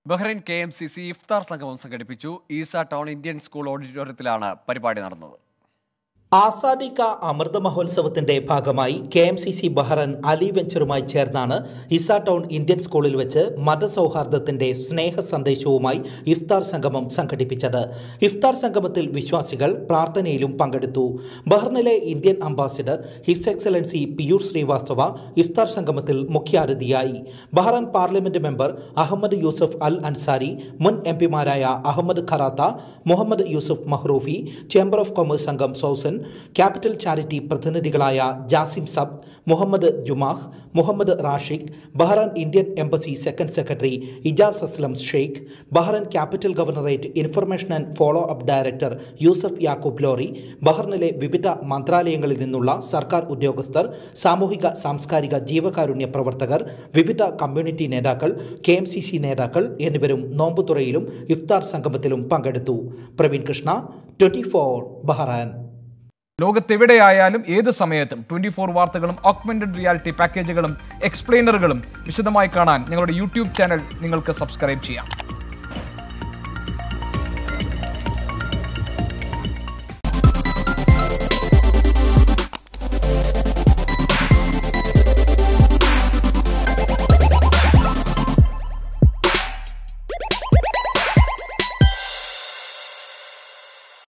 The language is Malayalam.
Bahrain K M C C ഇഫ്താർ സംഗമം സംഘടിപ്പിച്ചു ഈസ ടൗൺ ഇന്ത്യൻ സ്കൂൾ ഓഡിറ്റോറിയത്തിലാണ് പരിപാടി നടന്നത് ആസാദി കാ അമൃത മഹോത്സവത്തിന്റെ ഭാഗമായി K M C C Bahrain Ali വെഞ്ചറുമായി ചേർന്നാണ് ഇസ ടൗൺ ഇന്ത്യൻ സ്കൂളിൽ വെച്ച് മതസൗഹാർദ്ദത്തിന്റെ സ്നേഹ സന്ദേശവുമായി ഇഫ്താർ സംഗമം സംഘടിപ്പിച്ചത് ഇഫ്താർ സംഗമത്തിൽ വിശ്വാസികൾ പ്രാർത്ഥനയിലും പങ്കെടുത്തു ബഹ്റിനിലെ Indian ambassador his excellency Piyush Srivastava ഇഫ്താർ സംഗമത്തിൽ മുഖ്യാതിഥിയായി Bahrain parliament member Ahmed Yousuf Al Ansari മുൻ എം പിമാരായ Ahmed Kharata Mohammed Yousuf Mahroofi chamber of commerce അംഗം സൗസൻ ക്യാപിറ്റൽ ചാരിറ്റി പ്രതിനിധികളായ Jasim Sab Mohammed Jumah Mohammed Rashiq Bahrain Indian embassy second secretary Ijaz Aslam Sheikh Bahrain capital governorate information and follow up director Yousuf Yaqoob Lori ബഹ്റിനിലെ വിവിധ മന്ത്രാലയങ്ങളിൽ നിന്നുള്ള സർക്കാർ ഉദ്യോഗസ്ഥർ സാമൂഹിക സാംസ്കാരിക ജീവകാരുണ്യ പ്രവർത്തകർ വിവിധ കമ്മ്യൂണിറ്റി നേതാക്കൾ കെ എം സി സി നേതാക്കൾ എന്നിവരും നോമ്പുതുറയിലും ഇഫ്താർ സംഗമത്തിലും പങ്കെടുത്തു Praveen Krishna twenty four Bahrain ലോകത്തെവിടെയായാലും ഏത് സമയത്തും ട്വന്റി ഫോർ വാർത്തകളും ഓഗ്മെന്റഡ് റിയാലിറ്റി പാക്കേജുകളും എക്സ്പ്ലെയിനറുകളും വിശദമായി കാണാൻ ഞങ്ങളുടെ യൂട്യൂബ് ചാനൽ നിങ്ങൾക്ക് സബ്സ്ക്രൈബ് ചെയ്യാം